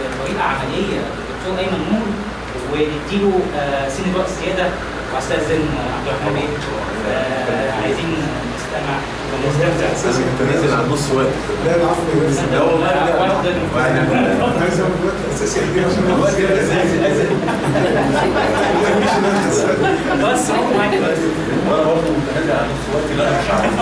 بطريقه عمليه للدكتور ايمن نور ونديله آه، سن وقت زياده واستاذن عبد الرحمن بيه آه، عايزين نستمع ونستمتع اساسا انت نازل على نص وقت لا العفو يا باشا لا والله لا واحد واحد- عايز اقول الوقت الاساسي دي عشان الوقت الوقت ده أساسي. بس هو معاك دلوقتي وانا برضه متهيألي على نص وقت لا مش عارف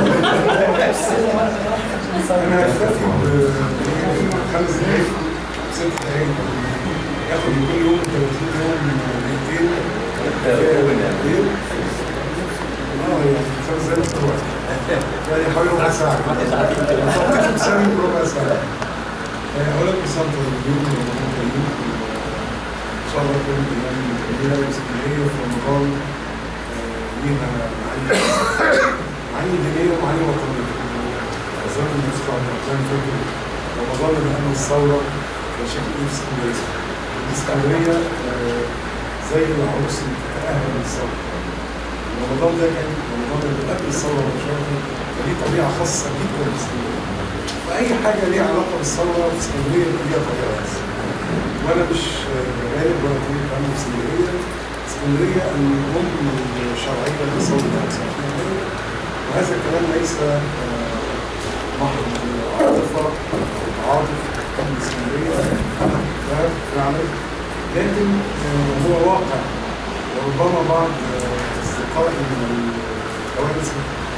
انا هكتفي بخمس دقايق ست دقايق ياخد من كل يوم 30 يوم دقيقتين ايه؟ اه يعني خمس دقايق في الوقت يعني حوالي ربع ساعة فكرت بسامي ربع ساعة آه، أولا كل سنة وأنتم طيبين ورمضان كريم إن شاء الله تكون أيام جميلة واسكندرية في رمضان آه، ليها معاني معاني دينية ومعاني وطنية زي ما بنسمع زي ما فاكر رمضان اللي قبل الثورة كان شكل إيه في اسكندرية؟ اسكندرية آه، زي العروس اللي بتتأهل للثورة رمضان ده كان رمضان اللي قبل الثورة مباشرة كان ليه طبيعة خاصة جدا في اسكندرية فأي حاجة ليها علاقة بالثورة في اسكندرية كان ليها طبيعة خاصة وأنا مش غالب ولا كنت أنا في اسكندرية اسكندرية الأم الشرعية للثورة 25 وهذا الكلام ليس آه، محض عاطفة أو عاطف من اسكندرية ده فعلا لكن آه، هو واقع وربما بعض آه، أصدقائي من الكوارث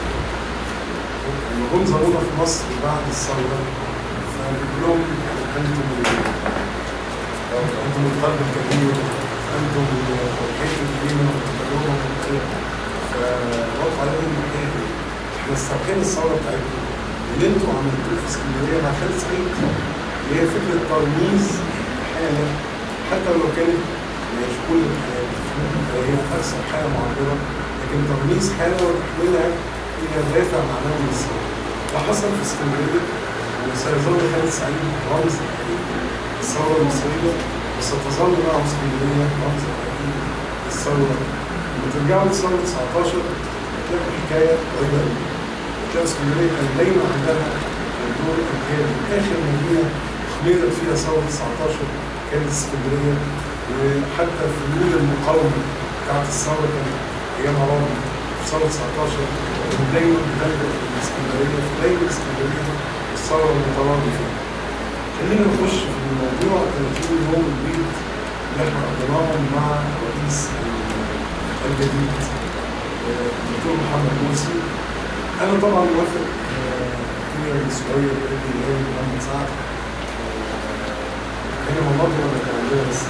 لما جم زارونا في مصر بعد الثورة فقلت لهم أنتم أنتم القلب الكبير أنتم الحيث الكبيرة والتجربة فوقف عليهم إيه إحنا استرخينا الثورة بتاعتكم اللي أنتم عملتوه في اسكندرية مع خالد سعيد اللي هي فكرة ترميز حالة حتى لو كانت مش كل الحالات هي أكثر حالة معبرة لكن ترميز حالة وتحويلها إلى دافع معنوي للثورة ده حصل في اسكندرية وسيظل خالد سعيد رمز حقيقي الثورة المصرية وستظل معه اسكندرية رمز حقيقي للثورة لما ترجعوا لثورة 19 تلاقوا حكاية غريبة قوي تلاقوا اسكندرية كان دايما عندها الدور القيادي آخر مدينة خمدت فيها ثورة 19 كانت اسكندرية وحتى في نور المقاومة بتاعت الثورة كانت أيام عرابي في ثورة 19 كانت دايما بتلجأ الاسكندرية في دايما اسكندرية الثورة المتواضعة فيها خلينا نخش في الموضوع 30 يوم البيت اللي احنا قضيناهم مع الرئيس الجديد آه، الدكتور محمد مرسي انا طبعا موافق آه، في راجل صغير ابني اللي هو محمد سعد آه، هنا مناطق ولا كان عندنا بس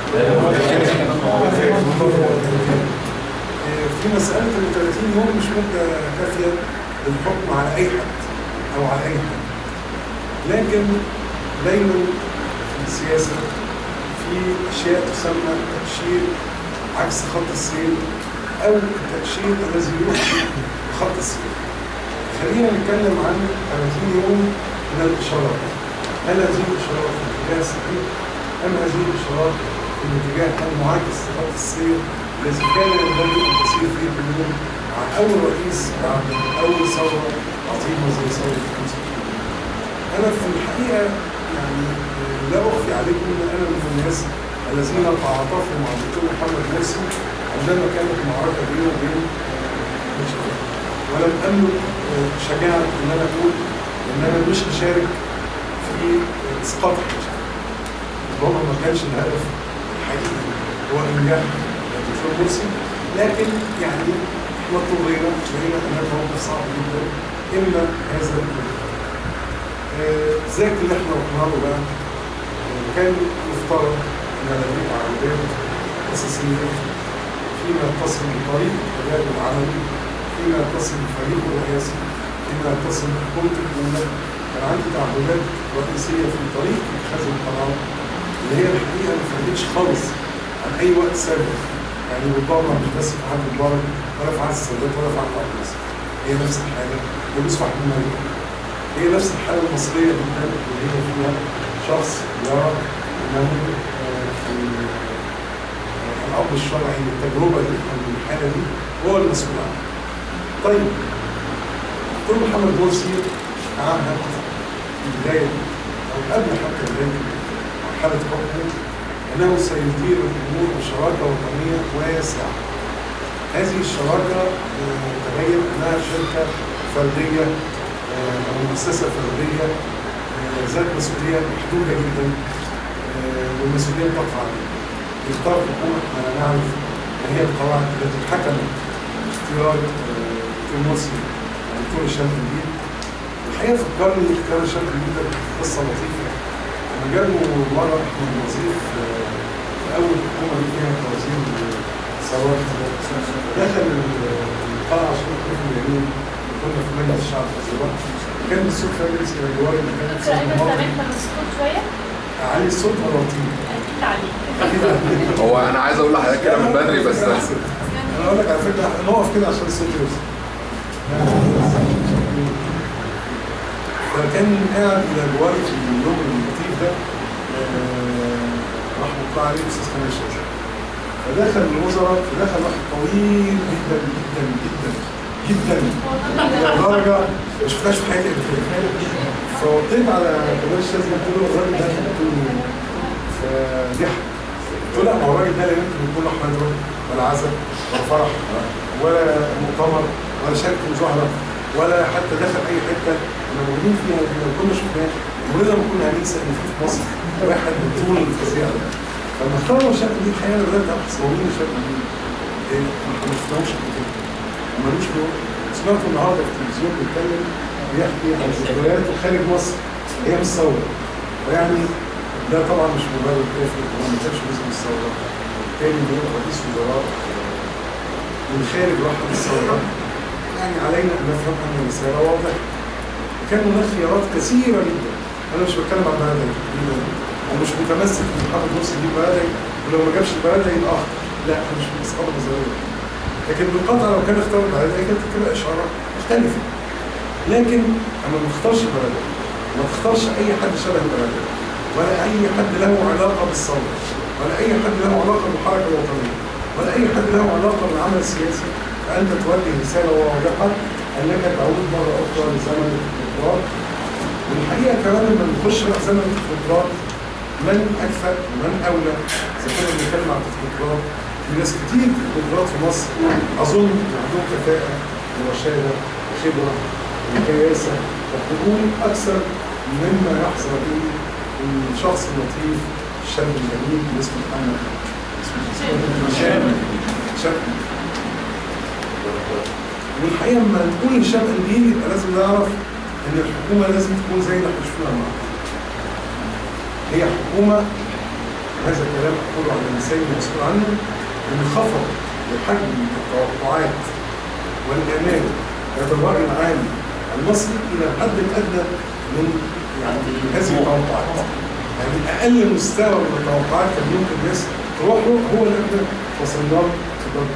آه، في مسألة ال 30 يوم مش مدة كافية للحكم على أي حد أو على أي حد لكن دايما في السياسة في أشياء تسمى تأشير عكس خط السير أو التأشير الذي يوحي بخط السير خلينا نتكلم عن 30 يوم من الإشارات هل هذه الإشارات في الاتجاه الصحيح أم هذه الإشارات في الاتجاه المعاكس لخط السير الذي كان ينبغي أن تسير فيه الأمور مع أول رئيس بعد أول ثورة عظيمة زي ثورة 25 أنا في الحقيقة يعني لا أخفي عليكم أن أنا من الناس الذين تعاطفوا مع الدكتور محمد مرسي عندما كانت المعركة بينه وبين مشاكل ولم أملك شجاعة إن أنا أقول إن أنا مش هشارك في إسقاط المشاكل ربما ما كانش الهدف الحقيقي هو إنجاح الدكتور مرسي لكن يعني احنا اضطرينا لقينا هناك موقف صعب جدا إما هذا الإنجاح آه، ذاك اللي احنا رحنا له بقى آه، كان مفترض ان لديه تعهدات اساسيه فيما يتصل بطريق الاداء العملي فيما يتصل بفريق الرئاسي فيما يتصل بحكومه الدوله كان عندي تعهدات رئيسيه في طريقه اتخاذ القرار اللي هي الحقيقه ما فرقتش خالص عن اي وقت سابق يعني ربما مش بس في عهد مبارك ولا في عهد السادات ولا في عهد عبد الناصر هي نفس الحاجه ويوسف عبد الملك هي نفس الحالة المصرية جدا اللي هي فيها شخص يرى أنه آه، ال- آه، الأب الشرعي للتجربة دي أو الحالة دي هو المسؤول عنها. طيب دكتور محمد مرسي عهد في بداية أو قبل حتى بداية مرحله حكمه انه سيدير الامور بشراكه وطنيه واسعه. هذه الشراكه آه، تبين انها شركه فرديه آه، او مؤسسه فرديه آه، ذات مسؤوليه محدوده جدا آه، والمسؤوليه تقع عليه. اختار الحكومه احنا نعرف ما هي القواعد التي حكمت اختيار آه، دكتور مرسي دكتور هشام الجديد الحقيقه فكرني اختيار هشام الجديد ده قصه لطيفه لما جابوا مره احمد وظيف آه، في اول حكومه دي فيها كوزير ثروات دخل القاعه عشان يكون اليمين كنا في مجلس الشعب في الزراعه كان بالصدفه يجلس الى جواري اللي كانت دكتور ايمن صوت زمان كان مسكوت شويه علي الصوت ولا لطيف؟ اكيد عليك اكيد علي. هو انا عايز اقول لحضرتك كده من بدري بس انا اقول لك على فكره نقف كده عشان الصوت يوصل فكان قاعد الى جواري في اليوم اللطيف ده آه، رحمه الله عليه الاستاذ كمال الشاذلي فدخل الوزراء فدخل واحد طويل جدا جدا جدا جدا لدرجه ما شفتهاش في حياتي قبل كده فوطيت على كمال الشاذلي قلت له الراجل ده قلت له مين؟ فضحك قلت له لا ما هو الراجل ده لا يمكن يكون له حضره ولا عزب ولا فرح ولا مؤتمر ولا شارك في مظاهره ولا حتى دخل اي حته كنا موجودين فيها كنا كنا شفناه ولنا ما كنا هننسى ان في في مصر واحد بالطول الفظيع ده فلما اختاروا الشكل دي الحقيقه انا بدات ابحث هو مين الشكل دي؟ ايه ما شفناهوش قبل كده ملوش نور سمعته النهارده في التلفزيون بيتكلم بيحكي عن ذكرياته خارج مصر ايام الثوره ويعني ده طبعا مش مبرر كافي هو ما كانش جزء من الثوره تاني انه يبقى رئيس وزراء من خارج رحمه الثوره يعني علينا ان نفهم ان الرساله واضحه كان هناك خيارات كثيره جدا انا مش بتكلم عن بلدي تقريبا انا مش متمسك ان محمد مرسي يجيب بلدي ولو ما جابش بلدي يبقى اخطر لا انا مش من اصحاب النظريه لكن بالقطع لو كان اختار بلدي كانت تبقى اشاره مختلفه لكن انا ما اختارش بلدي ما تختارش اي حد شبه بلدي ولا اي حد له علاقه بالثوره ولا اي حد له علاقه بالحركه الوطنيه ولا اي حد له علاقه بالعمل السياسي فانت توجه رساله واضحه انك تعود مره اخرى لزمن الاستقرار والحقيقه كمان لما نخش بقى زمن الاستقرار من اكثر ومن اولى اذا كنا بنتكلم عن الاستقرار في ناس كتير في القدرات في مصر اظن عندهم كفاءه ورشاده وخبره وكياسه وقبول اكثر مما يحظى به الشخص اللطيف الشاب الجميل اللي اسمه محمد اسمه هشام هشام والحقيقه لما نقول هشام قنديل يبقى لازم نعرف ان الحكومه لازم تكون زي اللي احنا شفناها النهارده. هي حكومه هذا الكلام اقوله عن الانسان المسؤول عنه انخفض بحجم التوقعات والامان لدى الراي العام المصري الى الحد الادنى من يعني هذه التوقعات. يعني اقل مستوى من التوقعات كان ممكن الناس تروح له هو اللي احنا وصلنا له في البلد.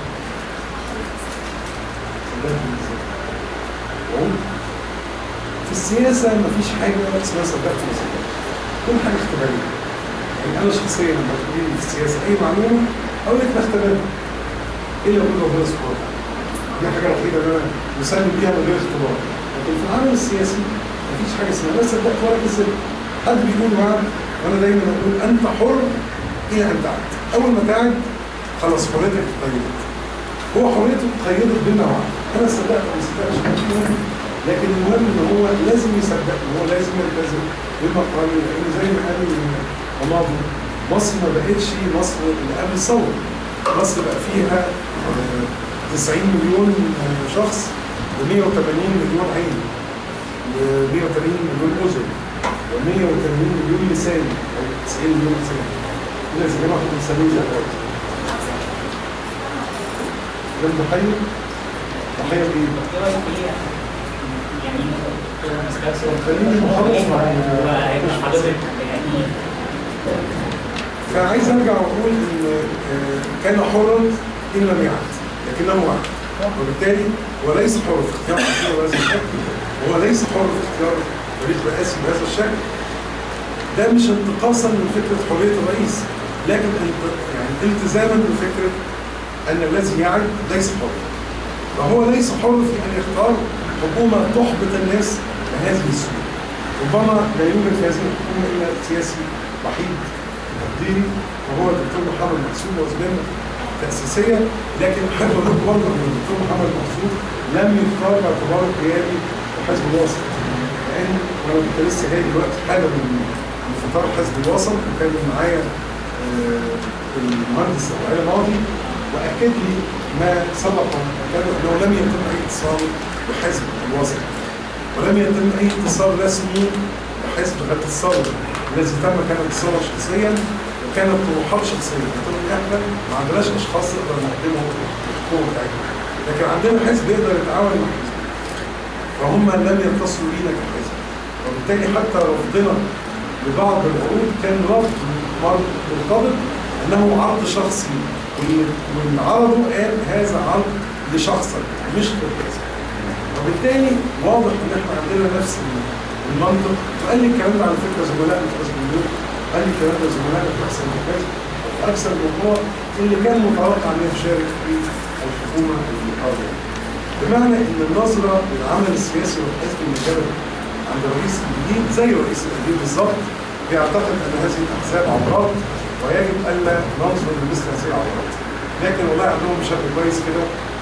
في السياسة مفيش حاجة اسمها صدقت ولا صدقت. كل حاجة اختبارية. يعني أنا شخصيا لما تقولي لي في السياسة أي معلومة أقول لك بختبرها. إلا وجود ربنا سبحانه وتعالى. دي الحاجة الوحيدة اللي أنا مسلم بيها من غير اختبار. لكن في العالم السياسي مفيش حاجة اسمها لا صدقت ولا كذبت. حد بيقول معاه وأنا دايما أقول أنت حر إلى أن تعد. أول ما تعد خلاص حريتك اتقيدت. هو حريته اتقيدت بما وعد. أنا صدقت أو ما صدقتش مش مهم. لكن المهم ان هو لازم يصدق ان هو لازم يلتزم بالمقامين لان زي ما قال رمضان مصر ما بقتش مصر اللي قبل الثوره مصر بقى فيها آه، 90 مليون آه، شخص و180 مليون عين و180 مليون اذن و180 مليون لسان او 90 مليون لسان الناس يا جماعه كنتوا بتسميه زي الوقت ده ضحيه ضحيه بايه؟ ايه رايك ايه يعني دكتور مستكسر خليني مخلص معايا. وهيبقى حضرتك يعني فعايز ارجع واقول ان آه، كان حرا ان لم يعد لكنه وعد وبالتالي هو ليس حر في اختيار الحكومه بهذا الشكل وهو ليس حر في اختيار فريق رئاسي بهذا الشكل ده مش انتقاصا من فكره حريه الرئيس لكن الت- يعني التزاما بفكره ان الذي يعد ليس حر فهو ليس حر في ان يختار حكومه تحبط الناس بهذه السهوله ربما لا يوجد في هذه الحكومه الا سياسي وحيد تقديري وهو الدكتور محمد محسوب وزميلنا تأسيسية لكن أحب أقول لكم برضه إن الدكتور محمد محسوب لم يختار باعتباره قيادي وحزب الوسط لأن أنا كنت لسه جاي دلوقتي حالا من من فطار حزب الوسط وكان معايا آه، المهندس إسماعيل ماضي وأكد لي ما سبق وكان أنه لم يتم أي اتصال بحزب الوسط ولم يتم أي اتصال رسمي بحزب غد الثورة الذي تم كان اتصالا شخصيا وكانت طروحات شخصية قلت احنا ما عندناش اشخاص نقدر نقدمهم الحكومة بتاعتنا لكن عندنا حزب يقدر يتعاون مع حزب فهم لم يتصلوا بينا كحزب وبالتالي حتى رفضنا لبعض العروض كان رفض مر- مرتبط انه عرض شخصي واللي واللي عرضه قال هذا عرض لشخصك مش للحزب وبالتالي واضح ان احنا عندنا نفس المنطق وقال لي الكلام ده على فكره زملائنا في حزب النور قال لي الكلام ده زملائنا في احسن الحزب في اكثر الموضوع اللي كان متوقع انه يشارك في الحكومه القادمه بمعنى ان النظره للعمل السياسي والحزب المجرد عند الرئيس الجديد زي الرئيس القديم بالظبط بيعتقد ان هذه الاحزاب عبرات ويجب الا ننظر لمثل هذه العبرات لكن والله عندهم بشكل كويس كده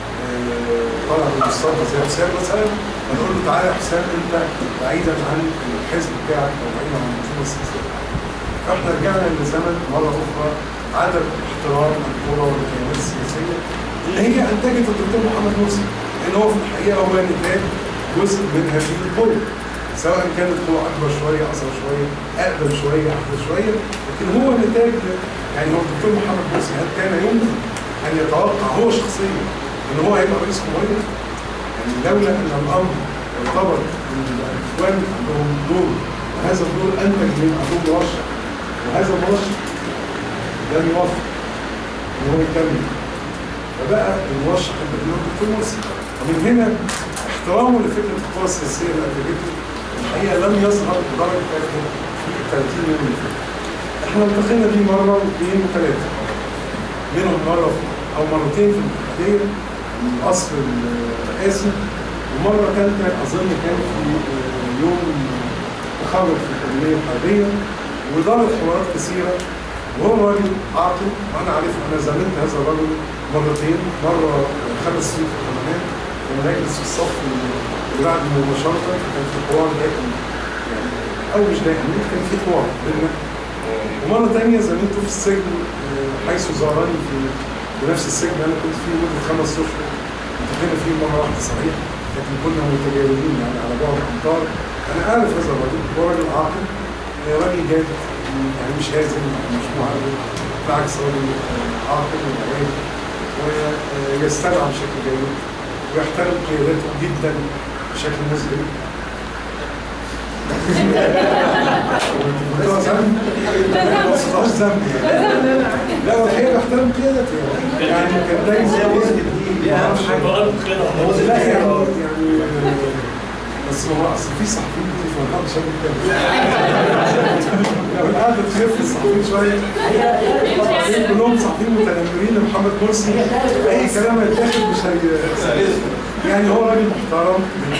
آه، طالع بالمستوى زي حسام مثلا بنقول له تعالى يا حسام انت بعيدا عن الحزب بتاعك او بعيدا عن المنظومه السياسيه فاحنا رجعنا لزمن مره اخرى عدم احترام الكوره والكيانات السياسيه اللي هي انتجت الدكتور محمد مرسي لان هو في الحقيقه هو نتاج جزء من هذه القوه سواء كانت قوة أكبر شوية أصغر شوية أقدم شوية أحدث شوية لكن هو نتاج يعني هو الدكتور محمد مرسي هل كان يمكن أن يتوقع هو شخصيا أن هو هيبقى رئيس جمهورية؟ يعني لولا أن الأمر ارتبط أن الإخوان عندهم دور وهذا الدور أنتج من عندهم مرشح وهذا المرشح لم يوفق ان هو يكمل فبقى المرشح البرلمان دكتور مرسي ومن هنا احترامه لفكره القوى السياسيه اللي انتجته الحقيقه لم يظهر بدرجه كافيه في ال 30 يوم اللي فاتوا. احنا التقينا بيه مره واثنين وثلاثه منهم مره في- او مرتين في الاتحاديه القصر الرئاسي ومره ثالثه اظن كان في يوم تخرج في الكليه الحربيه ودارت حوارات كثيره وهو راجل عاقل وانا عارف انا زاملت هذا الرجل مرتين مره خمس سنين في البرلمان كان يجلس في الصف اللي بعد مباشره كان في حوار دائم يعني او مش دائم كان في حوار بيننا ومره ثانيه زميلته في السجن آه، حيث زارني في في نفس السجن انا كنت فيه مده خمس اشهر التقينا فيه مره واحده صحيح لكن كنا متجاورين يعني على بعد امتار انا اعرف هذا الرجل هو راجل عاقل آه، راجل جاد يعني مش هازم مش معرض بالعكس راجل آه، عاقل وعاقل ويستمع بشكل جيد ويحترم قياداته جدا بشكل مذهل بتوع ذنب ما وصلهاش ذنب يعني لا هو الحقيقه بيحترم قيادته يعني كان دايما لا يعني يعني بس هو اصل في صحفيين كتير في مقام شاب لو القعده تخف الصحفيين شويه كلهم صحفيين متنمرين لمحمد مرسي اي كلام هيتاخد مش هي يعني هو راجل محترم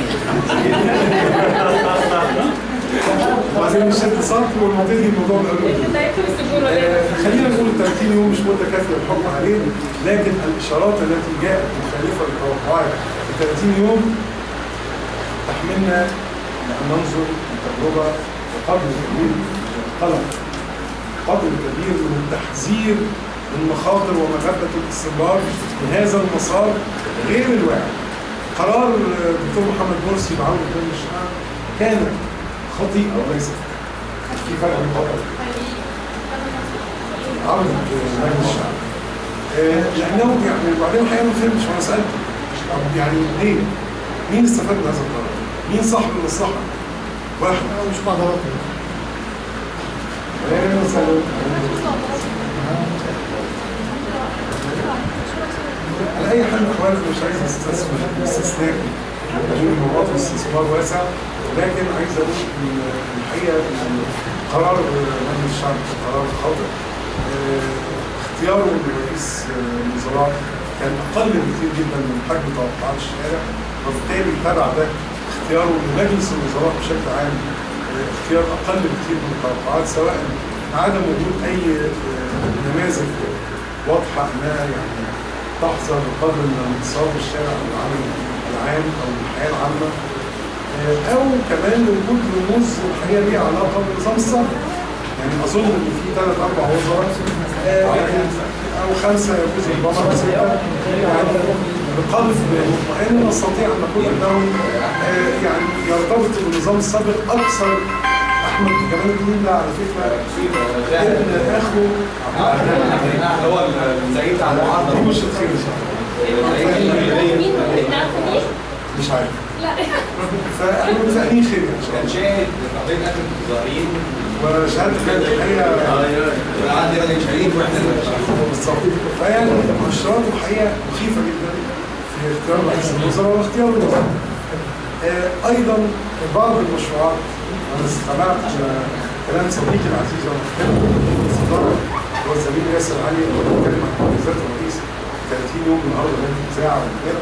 وبعدين مش اتصال والمنطقي الموضوع ده آه، خلينا نقول 30 يوم مش مده كافيه للحكم عليه لكن الاشارات التي جاءت مخالفه للتوقعات في 30 يوم تحملنا ان ننظر للتجربه بقدر كبير من القلق قدر كبير من التحذير من مخاطر ومغبه الاستمرار في هذا المسار غير الواعي قرار آه، الدكتور محمد مرسي بعودة بين الشعب كان خطيئة وليس في فرق بين خطأ عودة بين الشعب آه، لأنه يعني وبعدين الحقيقة ما فهمتش وأنا سألته طب يعني ليه؟ مين استفاد من هذا القرار؟ مين صاحب المصلحة؟ واحد مش مقدرات خلينا مثلا على اي حال اخوان مش عايز استثمر استثناء لأن الموضوع استثمار واسع لكن عايز اقول ان الحقيقه ان قرار مجلس الشعب قرار خاطئ آه، اختياره لرئيس آه، الوزراء كان اقل بكثير جدا من حجم توقعات الشارع وبالتالي تبع ده اختياره لمجلس الوزراء بشكل عام آه، اختيار اقل بكثير من التوقعات سواء عدم وجود اي آه، نماذج واضحه انها يعني تحظى بقدر من الانتصار بالشارع او العمل العام او الحياه العامه آه، او كمان وجود رموز الحقيقه ليها علاقه بنظام الصرف يعني اظن ان في ثلاث اربع وزراء آه، يعني او خمسه يجوز ربما أو سته يعني بقدر مطمئن نستطيع ان نقول انهم آه، يعني يرتبط بالنظام السابق اكثر احمد جمال الدين ده على فكره ابن اخو هو الزعيم بتاع المعارضه مش الخير ان شاء الله مين بتعرفوا مين؟ مش عارف لا فاحنا متفائلين خير ان شاء كان الله شاهد قضيه قتل المتظاهرين وشهاده كانت الحقيقه عندي راجل شريك واحنا بالظبط فيعني مؤشرات الحقيقه مخيفه جدا في اختيار رئيس الوزراء واختيار الوزراء. آه ايضا بعض المشروعات انا استمعت آه، كلام صديقي العزيز وانا بتكلم في الصداره هو الزميل ياسر علي اللي هو بيتكلم عن انجازات الرئيس 30 يوم النهارده من الاذاعه وكده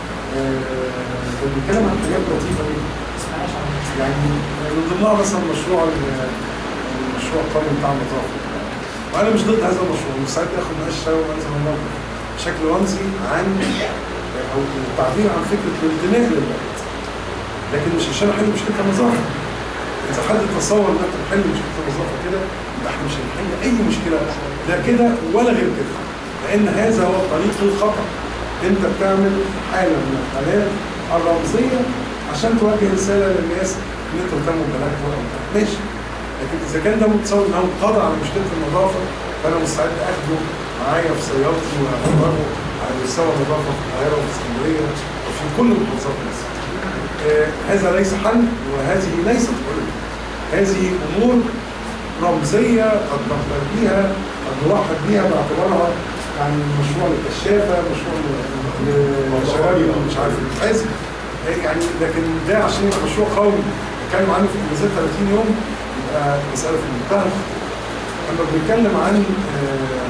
كان بيتكلم عن حاجات لطيفه جدا يعني من ضمنها مثلا مشروع ال- المشروع القومي بتاع النظافه وانا مش ضد هذا المشروع مستعد اخد نقاش شوي وانزل الموقف بشكل رمزي عن او التعبير عن فكره الانتماء للبلد لكن مش عشان احل مشكله النظافه اذا حد تصور ان انت تحل مشكله النظافه كده يبقى احنا مش هنحل اي مشكله لا كده ولا غير كده لان هذا هو الطريق الخطا انت بتعمل حاله من الحالات الرمزيه عشان توجه رساله للناس ان انتوا تهتموا ببلدكم ولا بتاع. ماشي لكن اذا كان ده متصور انه قضى على مشكله النظافه فانا مستعد اخده معايا في سيارتي واخبره على مستوى النظافه في القاهره وفي اسكندريه وفي كل محافظات مصر. آه هذا ليس حل وهذه ليست حلول. هذه امور رمزيه قد نقبل بها قد نرحب بها باعتبارها يعني مشروع للكشافه مشروع لشباب مش عارف الحزب يعني لكن ده عشان يبقى مشروع قومي نتكلم عنه في انجازات 30 يوم يبقى مساله في منتهى الخطوره. لما بنتكلم عن آه،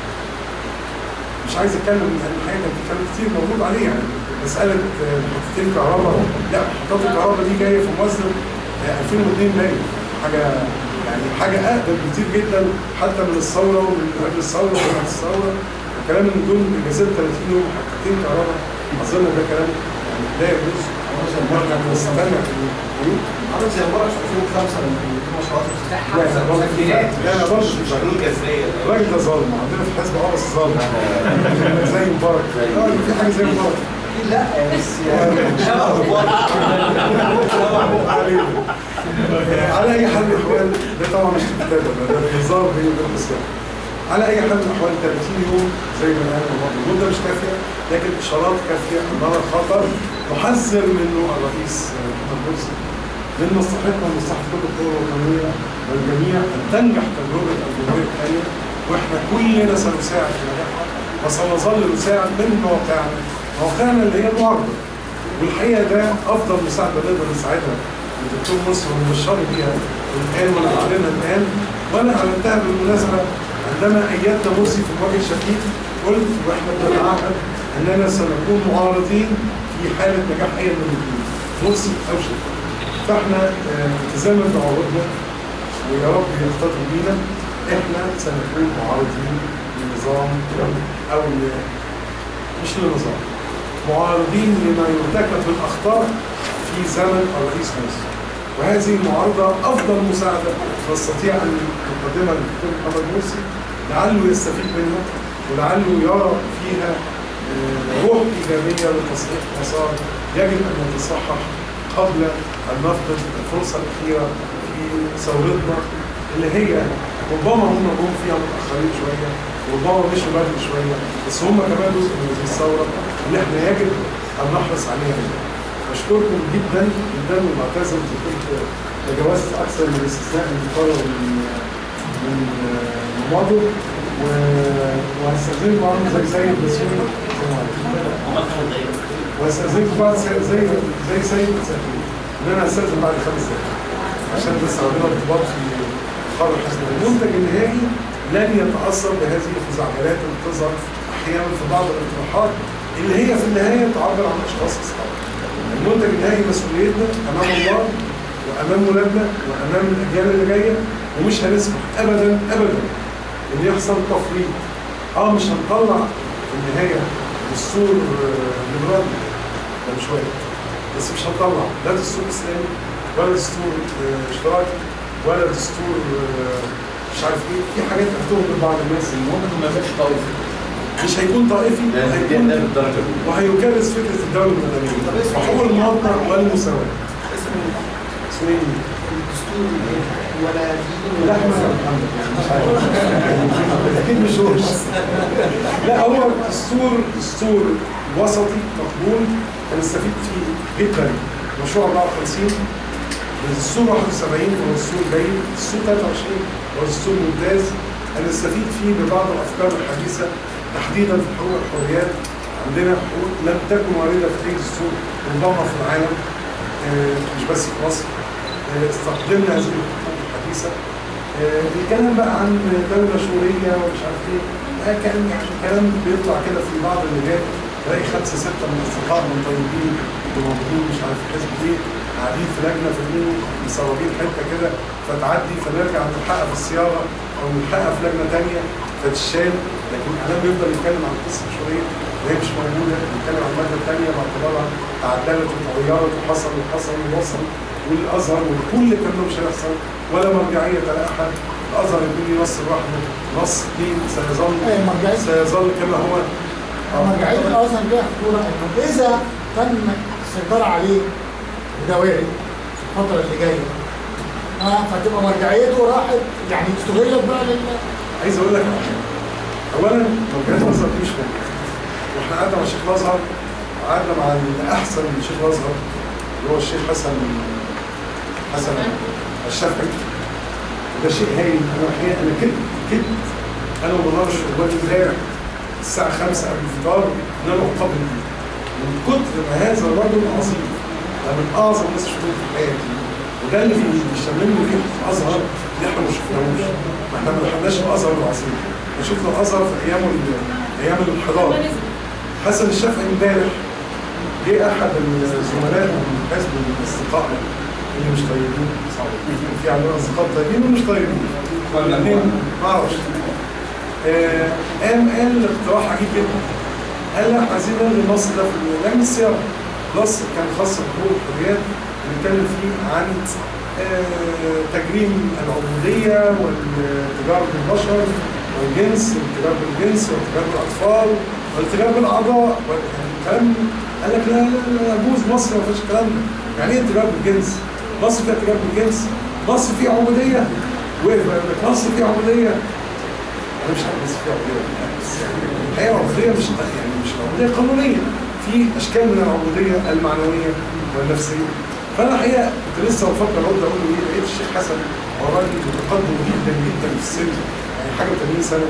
مش عايز اتكلم عن حاجه كان في كلام كتير موجود عليها يعني مساله آه، محطتين كهرباء لا محطات الكهرباء دي جايه في موازنه آه، 2002 باين حاجه يعني حاجه اقدم كتير جدا حتى من الثوره ومن قبل الثوره وبعد الثوره الكلام من دول انجازات 30 يوم محطتين كهرباء اظن ده كلام يعني لا يجوز واحنا بنستمر في البيوت عامل زي امبارح في 2005 لما كان في مشروعات افتتاح لا لا برضه لا لا برضه شغالين جذريه الراجل ده ظالم عندنا في الحزب اه بس ظالم زي مبارك اه في حاجه زي مبارك لا بس على اي حال من الاحوال ده طبعا مش كتابه ده ده هزار بيني وبين الاسلام على اي حال من الاحوال 30 يوم زي ما قال الموضوع مش كافيه لكن اشارات كافيه انها خطر محذر منه الرئيس محمد مرسي من مصلحتنا ومصلحه كل الدول الوطنيه والجميع ان تنجح تجربه الجمهوريه الثانيه واحنا كلنا سنساعد في نجاحها وسنظل نساعد من مواقعنا مواقعنا اللي هي المعارضه والحقيقه ده افضل مساعده نقدر نساعدها الدكتور مصر ومبشر بيها الان وانا اعلنها الان وانا اعلنتها بالمناسبه عندما ايدنا مرسي في الوجه الشديد قلت واحنا بنتعهد اننا سنكون معارضين في حاله نجاح اي من الاثنين مرسي او شركه فاحنا آه، التزاما بعروضنا ويا رب يقتدر بينا احنا سنكون معارضين لنظام او ل- مش لنظام معارضين لما يرتكب من اخطاء في زمن الرئيس مرسي وهذه المعارضه افضل مساعده نستطيع ان نقدمها للدكتور محمد مرسي لعله يستفيد منها ولعله يرى فيها آه، روح ايجابيه لتصحيح مسار يجب ان نتصحح قبل ان نفقد الفرصه الاخيره في ثورتنا اللي هي ربما هم جم فيها متاخرين شويه وربما مشوا بدري شويه بس هم كمان جزء من هذه الثوره اللي احنا يجب ان نحرص عليها بشكركم جدا جدا وبعتذر اذا كنت تجاوزت اكثر من الاستثناء المقرر من من من ماضي و- وهستاذنكم عامل زي سيد بسيوني هم خمس دقايق وهستاذنكم بعد زي زي زي سيد بسيوني ان انا هستاذن بعد خمس دقائق عشان بس عندنا ارتباط في قرار الحزب المنتج النهائي لن يتاثر بهذه الخزعبلات اللي بتظهر احيانا في بعض الاقتراحات اللي هي في النهايه تعبر عن اشخاص اصحاب المنتج النهائي مسؤوليتنا امام الله وامام ولادنا وامام الاجيال اللي جايه ومش هنسمح ابدا ابدا ان يحصل تفريط اه مش هنطلع في النهايه دستور آه، ليبرالي ده مش وارد بس مش هنطلع لا دستور اسلامي ولا دستور آه، اشتراكي ولا دستور آه، مش عارف ايه في حاجات هتهمل بعض الناس المهم انه ما يبقاش طائفي مش هيكون طائفي ده هيكون ده بالدرجه الاولى وهيكرس فكره الدوله المدنيه وحقوق المواطن والمساواه اسمه اسمه ايه؟ الدستور ولا دين لا احمد محمد مش عارف اكيد مش هو لا هو دستور دستور وسطي مقبول هنستفيد فيه جدا مشروع 54 الدستور 71 هو دستور جيد الدستور 23 هو دستور ممتاز هنستفيد فيه ببعض الافكار الحديثه تحديدا في حقوق الحريات عندنا حقوق لم تكن وارده في اي دستور ربما في العالم آه، مش بس في مصر آه، استخدمنا هذه الحقوق الحديثه آه، الكلام بقى عن دولة شورية ومش عارف ايه ده كان يعني كلام بيطلع كده في بعض اللجان تلاقي خمسة ستة من أصدقائنا طيبين وموجودين مش عارف حزب ايه قاعدين في لجنة في النور مسوبين حتة كده فتعدي فنرجع نلحقها في الصياغة أو نلحقها في لجنة تانية فتشال لكن الإعلام بيفضل يتكلم عن القصة الشورية وهي مش موجودة بيتكلم عن المادة التانية باعتبارها تعدلت وتغيرت وحصل وحصل ووصل والازهر وكل الكلام ده مش هيحصل ولا مرجعيه لا احد الازهر يكون نص لوحده نص دين سيظل أي مرجعية. سيظل كما هو مرجعية الأزهر ليها خطورة إنه إذا تم السيطرة عليه بدوائر في الفترة اللي جاية آه فتبقى مرجعيته راحت يعني استغلت بقى لل عايز اقول لك على حاجه اولا مرجعيه الازهر دي مش موجوده واحنا قعدنا مع شيخ الازهر قعدنا مع الاحسن من شيخ الازهر اللي هو الشيخ حسن حسن الشافعي ده شيء هايل انا الحقيقه انا كنت كنت انا ومنار الشربات امبارح الساعه 5 قبل الفطار ان انا اقابل بيه من كتر ما هذا الرجل عظيم ده من اعظم الناس شفتهم في حياتي وده اللي بيشملني فيه في الازهر اللي احنا ما شفناهوش ما احنا ما لحقناش الازهر العظيم احنا شفنا الازهر في ايام ال- ايام الانحدار حسن الشافعي امبارح جه احد الزملاء من حزب الاصدقاء اللي مش طيبين في عندنا اصدقاء طيبين ومش طيبين الاثنين ما اعرفش آه، قام قال اقتراح عجيب جدا قال لا احنا عايزين نلغي النص ده في لجنه الصياغه نص كان خاص بحقوق الحريات بنتكلم فيه عن آه، تجريم العبوديه والتجاره بالبشر والجنس والتجاره بالجنس والتجاره بالاطفال والتجاره بالاعضاء والكلام قال لك لا لا لا يجوز مصر ما فيهاش الكلام ده يعني ايه التجاره بالجنس؟ مصر فيها تجاره بالجنس مصر فيها عبوديه وقف بقى يقول لك مصر فيها عبوديه انا مش عارف بس فيها عبوديه ولا لا بس يعني الحقيقه عبوديه مش يعني مش عبوديه قانونيه في اشكال من العبوديه المعنويه والنفسيه فانا الحقيقه كنت لسه بفكر ارد اقول له ايه لقيت الشيخ حسن هو راجل متقدم جدا جدا في السن يعني حاجه 80 سنه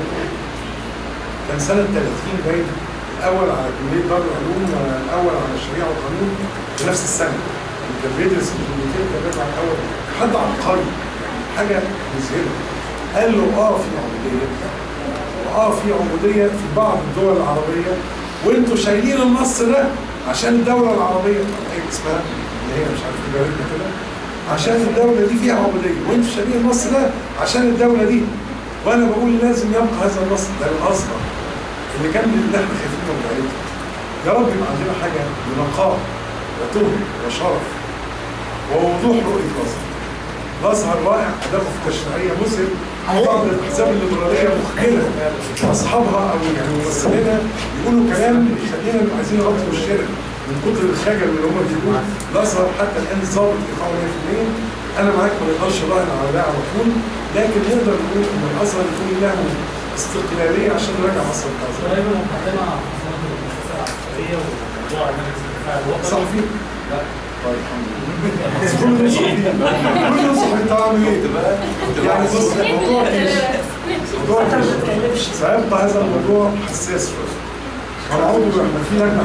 كان سنه 30 باين الاول على كليه دار العلوم والاول على الشريعه والقانون في نفس السنه يعني كان بيدرس في الكليتين كان بيطلع الاول حد عبقري حاجه مذهله قال له اه في عبوديه واه في عبوديه في بعض الدول العربيه وانتوا شايلين النص ده عشان الدوله العربيه ايه اسمها اللي هي مش عارف جارتنا كده عشان الدوله دي فيها عبوديه وانتوا شايلين النص ده عشان الدوله دي وانا بقول لازم يبقى هذا النص ده الازهر اللي كان اللي احنا خايفين من بعيد يا رب يبقى عندنا حاجه بنقاء وطهر وشرف ووضوح رؤيه الازهر الازهر رائع اداؤه في التشريعيه مسلم بعض الاحزاب الليبراليه مخجله واصحابها او يعني ممثلينها يقولوا كلام يخلينا نبقى عايزين نغطي الشرك من كتر الخجل اللي هم بيقولوه الازهر حتى الان ظابط ايقاعه 100% انا معاك ما نقدرش راهن على ده على طول لكن نقدر نقول ان الازهر يكون له استقلاليه عشان نراجع مصر الازهر قريبا مقدمة عن خصومات المؤسسة العسكرية وموضوع مجلس الدفاع الوطني صح فيه؟ لا طيب الحمد لله كل ده صح فيه كل ده صح انت عامل ايه؟ يعني بص الموضوع موضوع سيبقى هذا الموضوع حساس شويه ونعود احنا في لجنه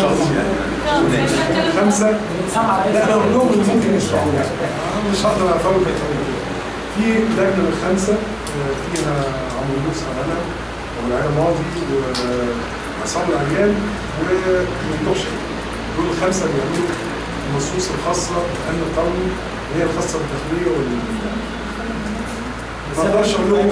عملناها خمسه لا انا اقول لهم اللي ممكن يشرحوا يعني أنا مش هقدر افوت الكلام في لجنه من خمسه آه، فيها عمرو موسى انا والعيال ماضي وعصام العيال وممدوح شريف دول الخمسه بيعملوا النصوص الخاصه بالامن القومي اللي هي الخاصه بالتخليه وال ما اقدرش اقول لهم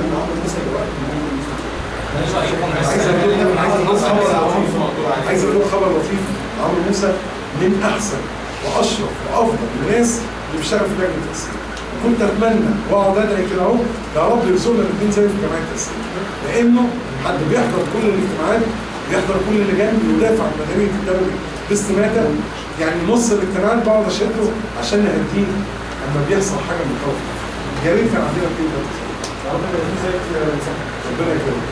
ايش رايكم بس عايز اقول لكم عايز اقول لكم خبر لطيف عايز اقول لكم خبر لطيف عمرو موسى من احسن واشرف وافضل الناس اللي بيشتغل في لجنه التاسيس كنت اتمنى واقعد ادعي كده اهو يا رب يرزقنا الاثنين زي في جمعيه التاسيس لانه حد بيحضر كل الاجتماعات بيحضر كل اللجان بيدافع عن مدنيه الدوله باستماته يعني نص الاجتماعات بقعد اشده عشان نهديه لما بيحصل حاجه من الخوف يا ريت كان عندنا كده ربنا يكرمك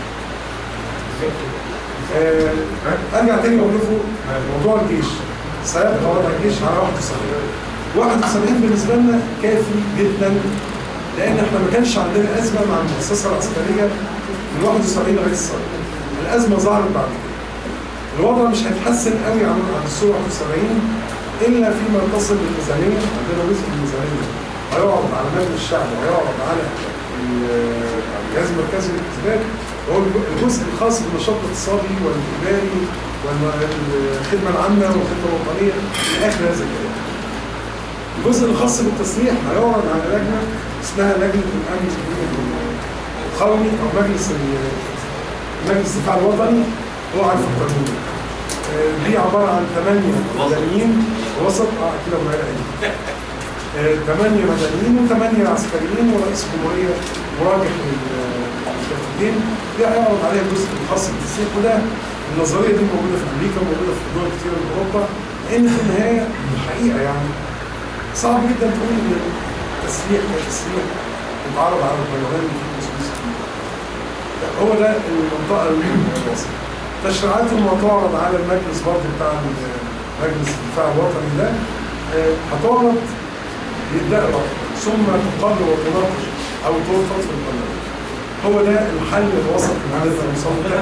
آه، ارجع تاني اقول لكم موضوع الجيش سيبقى وضع الجيش على 71 71 بالنسبه لنا كافي جدا لان احنا ما كانش عندنا ازمه مع المؤسسه العسكريه من 71 لغايه الثوره الازمه ظهرت بعد كده الوضع مش هيتحسن قوي عن عن الثوره 71 الا فيما يتصل بالميزانيه عندنا جزء من الميزانيه هيعرض على مجلس الشعب وهيعرض على ال- الجهاز المركزي للاثبات هو الجزء الخاص بالنشاط الاقتصادي والاداري والخدمه العامه والخدمه الوطنيه الى اخر هذا الكلام. الجزء الخاص بالتسليح هيعرض على لجنه اسمها لجنه الامن القومي او مجلس ال- مجلس الدفاع الوطني هو عارف القانون آه، دي عباره عن ثمانيه مدنيين وسط اه كده معايا آه، ثمانية مدنيين وثمانية عسكريين ورئيس جمهورية مراجع للكفتين دي هيعرض عليها الجزء الخاص بالتسليح وده النظرية دي موجودة في أمريكا وموجودة في دول كتير من أوروبا لأن في النهاية الحقيقة يعني صعب جدا تقول إن التسليح كتسليح يتعرض على البرلمان اللي فيه مسؤولية لا، هو ده المنطقة الوسط تشريعات المعترض على المجلس برضه بتاع مجلس الدفاع الوطني ده آه، هتعرض يبدأ ثم تقل وتناقش أو ترفض في البرلمان هو ده الحل الوسط اللي عندنا نوصل له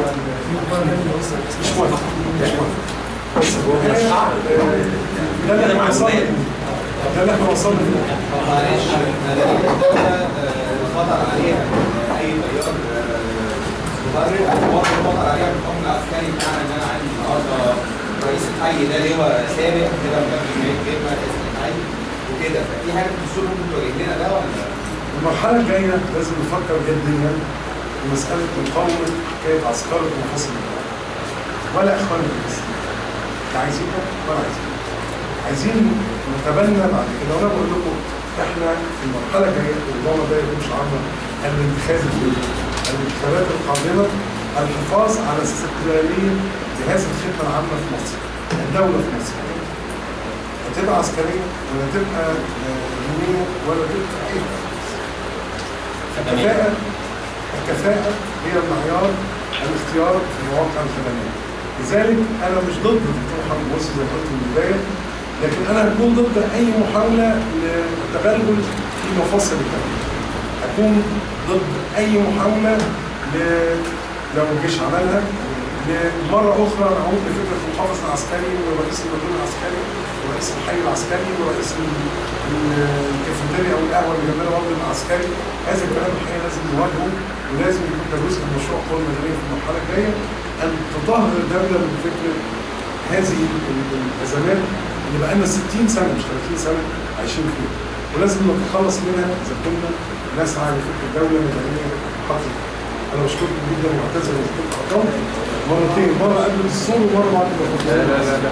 مش موافق مش موافق بس في النهاية، آه، ده اللي احنا وصلنا ده اللي احنا وصلنا له معلش مدنية الدولة آه، خطر عليها آه، أي تيار آه، مبرر أو وقت خطر عليها بالحكم العسكري بمعنى إن أنا عندي النهاردة رئيس الحي ده لواء سابق كده مكمل ميت كلمة اسم الحي وكده ففي حاجة في الدستور ممكن تواجه لنا ده ولا؟ المرحلة الجاية لازم نفكر جديا في مسألة مقاومة حكاية عسكرة منفصل الدولة ولا إخوان المسلمين لا عايزينها ولا عايزينها عايزين نتبنى بعد كده وأنا بقول لكم إحنا في المرحلة الجاية ربما ده يكون شعارنا الانتخاب الجديد الانتخابات القادمة الحفاظ على استقلالية جهاز الخدمة العامة في مصر الدولة في مصر هتبقى عسكرية ولا تبقى آه، دينية ولا تبقى أي حاجة الكفاءة الكفاءة هي المعيار الاختيار في مواقع الخدمات لذلك أنا مش ضد الدكتور محمد مرسي زي ما قلت من البداية لكن أنا هكون ضد أي محاولة للتغلغل في مفاصل الدولة هكون ضد أي محاولة ل... لو الجيش عملها لمرة أخرى نعود لفكرة المحافظ العسكري ورئيس المدينة العسكري ورئيس الحي العسكري ورئيس ال- ال- الكافيتيريا أو القهوة اللي جنبنا برضه العسكري هذا الكلام الحقيقة لازم نواجهه ولازم يكون ده جزء من مشروع القوى المدنية في المرحلة الجاية أن تطهر الدولة من فكرة هذه ال- الأزمات اللي بقالنا 60 سنة مش 30 سنة عايشين فيها ولازم نتخلص منها إذا كنا نسعى لفكرة دولة مدنية حقيقية انا بشكركم جدا واعتذر ان كنت قطعت مرتين مره قبل الصوم ومره بعد ما لا لا لا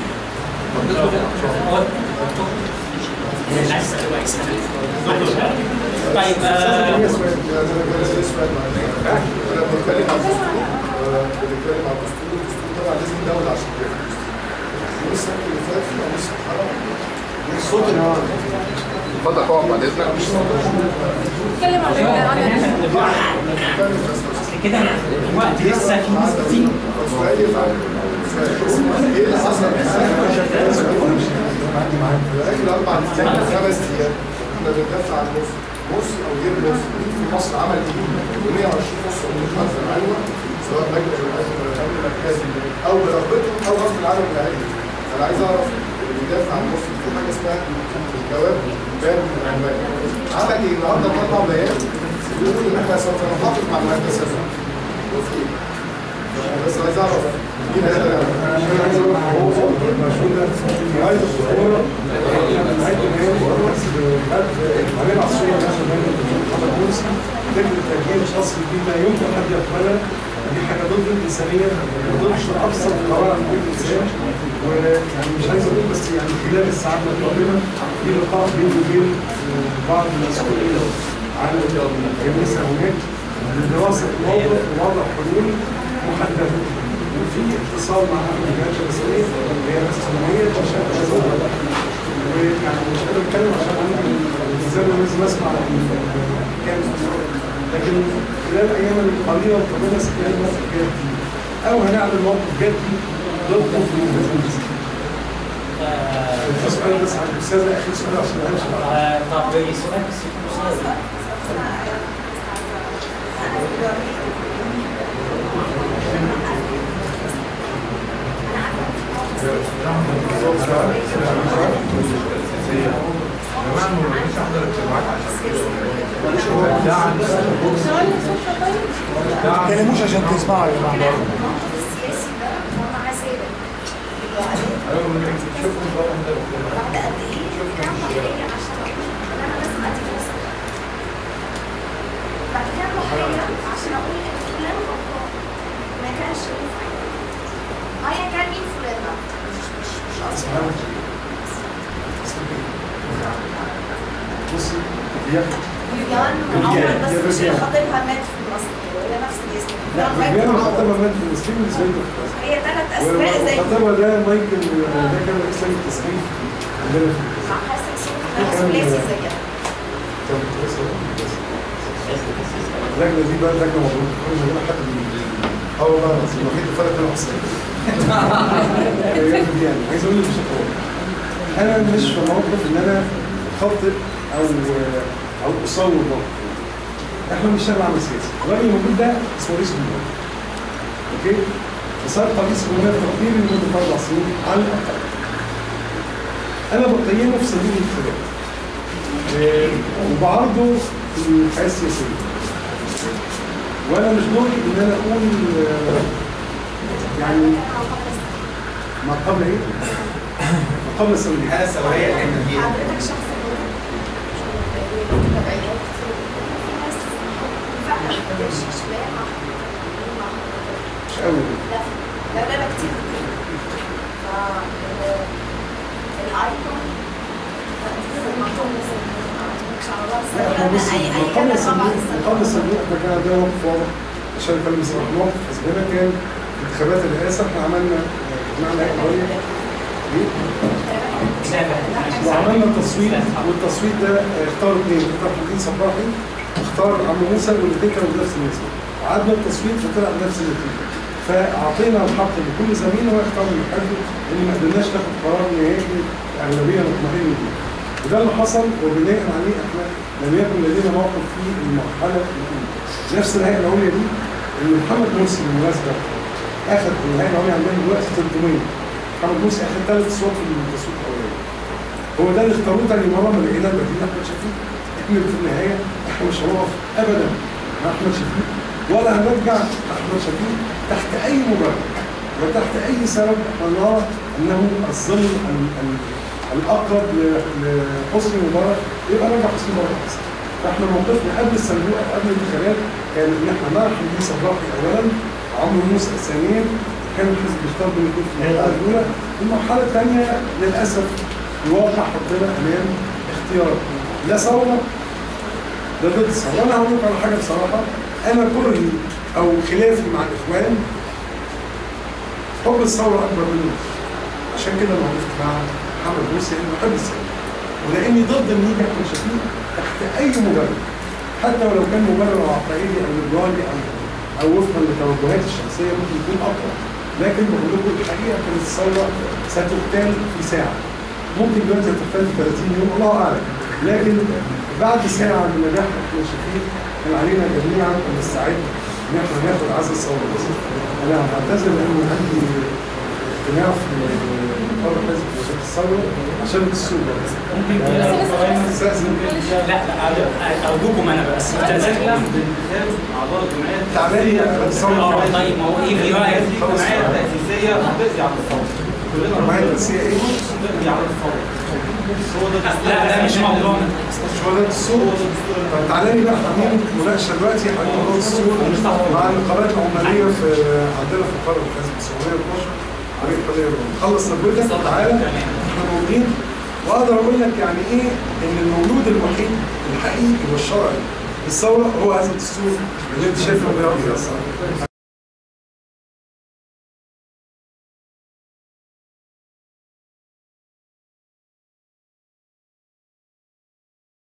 طيب آه، هي سؤال انا بس سؤال معلش انا بتكلم عن الدستور آه، بنتكلم عن الدستور الدستور طبعا لازم دوله عشان يبقى في دستور يوم السبت اللي فات في قميص الحرام الصوت اتفضل اقعد بعد اذنك نتكلم عن بتكلم بس اصل كده الوقت لسه في ناس كتير سؤال يفعل ايه اللي حصل عندي معاك في اخر اربع ايام خمس ايام احنا بندافع عن مصر مصر او غير مصر مين في مصر عمل ايه 120 مصر من مصر ايوه سواء مجلس الامن المركزي او برغبتهم او غصب عنهم الاهالي انا عايز اعرف اللي بيدافع عن مصر في حاجه اسمها الجواب باب من العنوان عمل ايه النهارده اربع بيان بيقول ان احنا سوف نحافظ على المهندسه وفي ايه؟ بس عايز اعرف مين هيقدر يعمل انا عايز اقول لك هو المشهور ده في نهايه الخطوره نهايه النهايه علينا عصوره مثلا من محمد مرسي فكره تغيير شخصي دي لا يمكن ان يقبلها دي حاجه ضد الانسانيه ضد ابسط قرار عن كل انسان ويعني مش عايز اقول بس يعني خلال الساعات القادمه في لقاء بيني وبين بعض المسؤولين عن الكنيسه هناك لدراسه موقف ووضع حلول محدده وفي اتصال مع الجهات الرسميه اللي هي الرسميه عشان ازود ويعني مش قادر اتكلم عشان عندي الالتزام لازم اسمع كام لكن خلال الايام القليله القادمه سكان موقف جدي او هنعمل موقف جدي ضده في المنتخب آه، سؤال بس عن الاستاذ اخر سؤال عشان امشي آه، طب سؤال بس يكون قصير. ما تتكلموش عشان تسمعوا يا جماعه السياسي ده ومع ذلك وبعدين بعد قد ايه كام محلية عشان اقول ان انا لازم ادي فلوس بعد كام محلية عشان اقول ان فلان غلطان ما كانش ينفع ايا كان مين فلان بقى مش مش مش قصدي بصي هي فيفيان عمر بس مش اللي خطيبها مات في مصر ولا نفس الاسم لا فيفيان فيفيان مات في خطيبها عمر. مات في الاسلام بالنسبه لي هي ثلاث اسماء زي خطيبها ده مايكل ده كان اسلام التسليم عندنا في مع حسن صوفي نفس ثلاثي زي كده كان كويس اللجنه دي بقى لجنه مبروك كل ما يجينا حد من اه والله العظيم الوحيد اللي فرق بين حسين الأيام دي يعني عايز اقول لك بشكل واضح. انا مش في موقف ان انا اخطط او او اصور موقف احنا بنشتغل عمل سياسي الراجل الموجود ده اسمه رئيس جمهوريه اوكي وصار رئيس جمهوريه تقدير لمده اربع سنين على الاقل انا بقيمه في سبيل الانتخابات آه، وبعرضه في الحياه السياسيه وانا مش دوري ان انا اقول آه، يعني ما قبل ايه؟ ما قبل الثوريه الحاله الثوريه اللي احنا فيها حضرتك شخص تبعيات كتير في ناس فعلا ما بتقدرش شويه مع مع مش قوي لا لا لا لا كتير ف الايكون مش على راسي لا احنا بص اي اي قبل كلام مع بعض الصندوق قبل الصندوق ده كان عندنا موقف واضح عشان نتكلم بصراحه موقف حسبنا كان انتخابات الرئاسه احنا عملنا اجتماع نهائي وعملنا تصويت والتصويت ده اختار اثنين اختار حكيم صباحي اختار عم موسى والاثنين كانوا بنفس النسبه وعدنا التصويت فطلع بنفس النتيجه فاعطينا الحق لكل زميل هو يختار من حزبه اللي ما قدرناش ناخد قرار نهائي اغلبيه مطمئنه بيه وده اللي حصل وبناء عليه احنا لم يكن لدينا موقف في المرحله الاولى نفس الهيئه العليا دي ان محمد مرسي بالمناسبه اخذ الهيئه العليا عندنا دلوقتي 300 محمد مرسي اخذ ثلاث اصوات في التصويت الاولاني هو ده اللي اختاروه تاني مره ما لقينا البديل احمد شفيق احنا في النهايه احنا مش هنقف ابدا مع احمد شفيق ولا هنرجع احمد شفيق تحت اي مبرر وتحت اي سبب احنا نرى انه الظل ال- ال- الاقرب ل- لحسني مبارك يبقى نرجع حسني مبارك احسن فاحنا موقفنا قبل الصندوق او قبل الانتخابات كان ان احنا نرحب بيه صباحي اولا عمرو موسى ثانيا كان الحزب بيختار بين الاثنين في المرحله الاولى المرحله الثانيه للاسف الواقع حطنا امام اختيار لا ثوره لا ضد الثوره وانا هقول لك على حاجه بصراحه انا كرهي او خلافي مع الاخوان حب الثوره اكبر منه عشان كده انا وقفت مع محمد مرسي لاني بحب الثوره ولاني ضد ان يجي احمد شفيق تحت اي مبرر حتى ولو كان مبرر عقائدي او ليبرالي او او وفقا لتوجهاتي الشخصيه ممكن يكون اقوى لكن بقول لكم الحقيقه كانت الثوره ستغتال في ساعه ممكن دلوقتي هتغتال في 30 يوم الله اعلم لكن بعد ساعه من نجاح احمد شفيق كان علينا جميعا ان نستعد ان احنا ناخد عز الثوره بس انا هعتذر لان عندي اجتماع في قرار حزب وزاره الثوره عشان الدستور ممكن يعني استاذن لا لا ارجوكم انا بس استاذنكم اعضاء الجمعيه تعبان اه طيب ما هو ايه في رايك الجمعيه التاسيسيه بتقضي على الثوره كلنا معايا التنسيق ايه؟ بتقضي على الثوره هو ده الدستور. لا ده مش موضوعنا مش هو ده الدستور طب تعالى لي بقى هنعمل مناقشه دلوقتي عن موضوع الدستور مع النقابات العماليه في عندنا في القرار الحزب 912 عليه قضيه خلص تجربتك تعالى احنا موجودين واقدر اقول لك يعني ايه ان المولود الوحيد الحقيقي والشرعي للثوره هو هذا الدستور اللي انت شايفه بيرضي اصلا